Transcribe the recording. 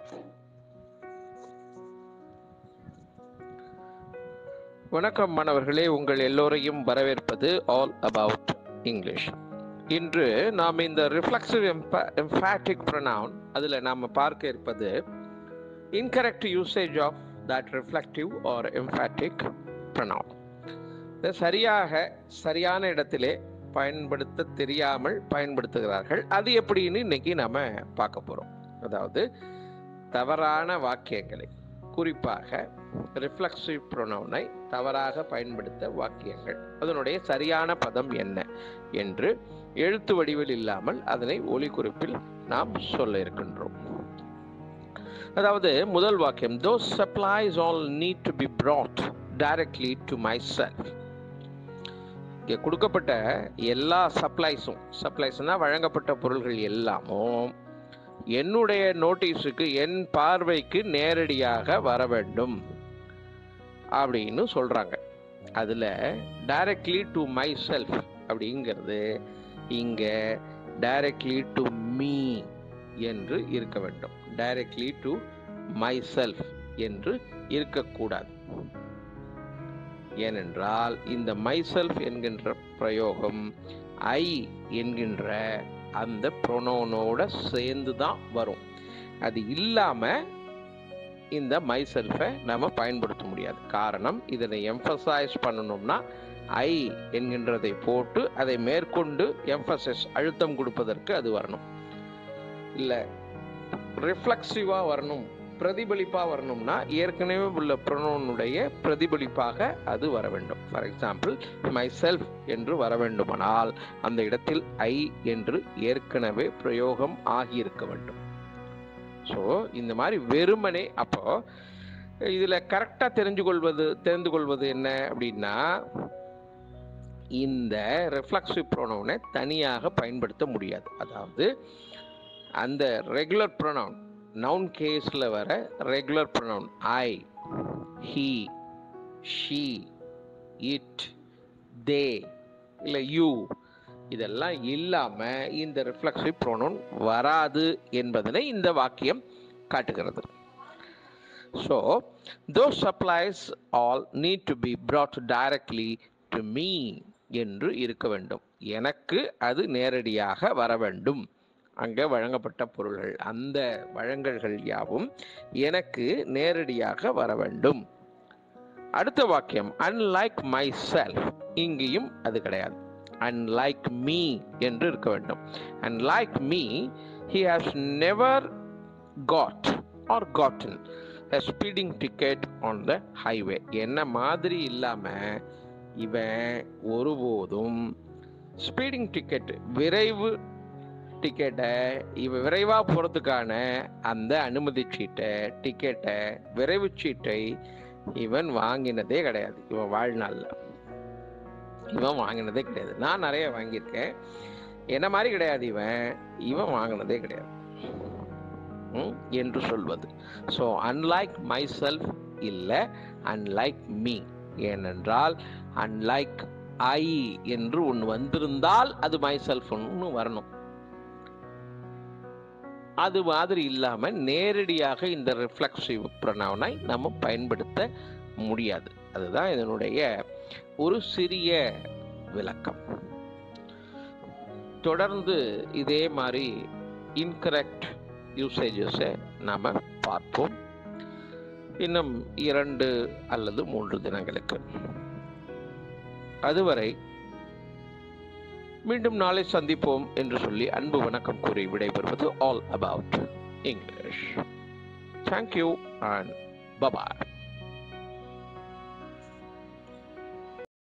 வணக்கம் மாணவர்களே உங்கள் எல்லோரையும் வரவேற்பது ஆல் அபவுட் இங்கிலீஷ் இன்று நாம் இந்த ரிஃப்ளெக்சிவ் எம்ஃபாட்டிக் ப்ரொனவுன் அதில் நாம் பார்க்க இருப்பது incorrect usage of that reflexive or emphatic pronoun இதை சரியாக சரியான இடத்திலே பயன்படுத்த தெரியாமல் பயன்படுத்துகிறார்கள் அது எப்படின்னு இன்னைக்கு நாம பார்க்க போறோம் அதாவது தவறான வாக்கியங்களை குறிப்பாக ரிஃப்ளெக்சிவ் ப்ரொனவுனை தவறாக பயன்படுத்த வாக்கியங்கள் அதனுடைய சரியான பதம் என்ன என்று எழுத்து வடிவில் இல்லாமல் அதனை ஒலிக்குறிப்பில் நாம் சொல்ல இருக்கின்றோம் அதாவது முதல் வாக்கியம் those supplies all need to be brought directly to myself இங்கே கொடுக்கப்பட்ட எல்லா சப்ளைஸும் சப்ளைஸ்னால் வழங்கப்பட்ட பொருள்கள் எல்லாமும் என்னுடைய நோட்டீஸுக்கு என் பார்வைக்கு நேரடியாக வர வேண்டும் அப்படின்னு சொல்கிறாங்க அதில் டைரக்ட்லி டு மை செல்ஃப் அப்படிங்கிறது இங்கே டைரக்ட்லி டு மீ என்று இருக்க வேண்டும் டைரக்ட்லி டு மை செல்ஃப் என்று இருக்கக்கூடாது ஏனென்றால் இந்த மைசெல்ஃப் என்கின்ற பிரயோகம் ஐ என்கின்ற அந்த ப்ரொனோனோட சேர்ந்து தான் வரும் அது இல்லாம இந்த மைசெல்ஃபை நம்ம பயன்படுத்த முடியாது காரணம் இதனை எம்ஃபசைஸ் பண்ணணும்னா ஐ என்கின்றதை போட்டு அதை மேற்கொண்டு எம்ஃபசைஸ் அழுத்தம் கொடுப்பதற்கு அது வரணும் இல்லை ரிஃப்ளெக்சிவாக வரணும் பிரதிபலிப்பாக வரணும்னா ஏற்கனவே உள்ள ப்ரொனோனுடைய பிரதிபலிப்பாக அது வர வேண்டும் ஃபார் எக்ஸாம்பிள் மை செல்ஃப் என்று வர வேண்டுமானால் அந்த இடத்தில் ஐ என்று ஏற்கனவே பிரயோகம் ஆகியிருக்க வேண்டும் ஸோ இந்த மாதிரி வெறுமனே அப்போ இதில் கரெக்டாக தெரிஞ்சு கொள்வது தெரிந்து கொள்வது என்ன அப்படின்னா இந்த ரிஃப்ளெக்சிவ் ப்ரோனவுனை தனியாக பயன்படுத்த முடியாது அதாவது அந்த ரெகுலர் ப்ரொனவுன் நவுன் கேஸில் வர regular pronoun I he she it they இல்லை யூ இதெல்லாம் இல்லாமல் இந்த ரிஃப்ளெக்சிவ் ப்ரோனவுன் வராது என்பதனை இந்த வாக்கியம் காட்டுகிறது so those supplies all need to be brought directly to me என்று இருக்க வேண்டும் எனக்கு அது நேரடியாக வர வேண்டும் அங்கே வழங்கப்பட்ட பொருள்கள் அந்த வழங்கல்கள் யாவும் எனக்கு நேரடியாக வர வேண்டும் அடுத்த வாக்கியம் அன்லைக் மை செல்ஃப் இங்கேயும் அது கிடையாது அன்லைக் மீ என்று இருக்க வேண்டும் and like me he has never got or gotten a speeding ticket on the highway என்ன மாதிரி இல்லாமல் இவன் ஒருபோதும் ஸ்பீடிங் டிக்கெட் விரைவு டிக்கெட்டை இவன் விரைவாக போகிறதுக்கான அந்த அனுமதி சீட்டை டிக்கெட்டை விரைவு சீட்டை இவன் வாங்கினதே கிடையாது இவன் வாழ்நாளில் இவன் வாங்கினதே கிடையாது நான் நிறைய வாங்கியிருக்கேன் என்ன மாதிரி கிடையாது இவன் இவன் வாங்கினதே கிடையாது என்று சொல்வது ஸோ அன்லைக் மை செல்ஃப் இல்லை அன்லைக் மீ ஏனென்றால் அன்லைக் ஐ என்று ஒன்று வந்திருந்தால் அது மை செல்ஃப் ஒன்று வரணும் அது மாதிரி இல்லாமல் நேரடியாக இந்த ரிஃப்ளெக்சிவ் ப்ரொனவுனை நம்ம பயன்படுத்த முடியாது அதுதான் இதனுடைய ஒரு சிறிய விளக்கம் தொடர்ந்து இதே மாதிரி இன்கரெக்ட் யூசேஜஸை நாம் பார்ப்போம் இன்னும் இரண்டு அல்லது மூன்று தினங்களுக்கு அதுவரை மீண்டும் நாளை சந்திப்போம் என்று சொல்லி அன்பு வணக்கம் கூறி விடைபெறுவது all about English thank you and bye bye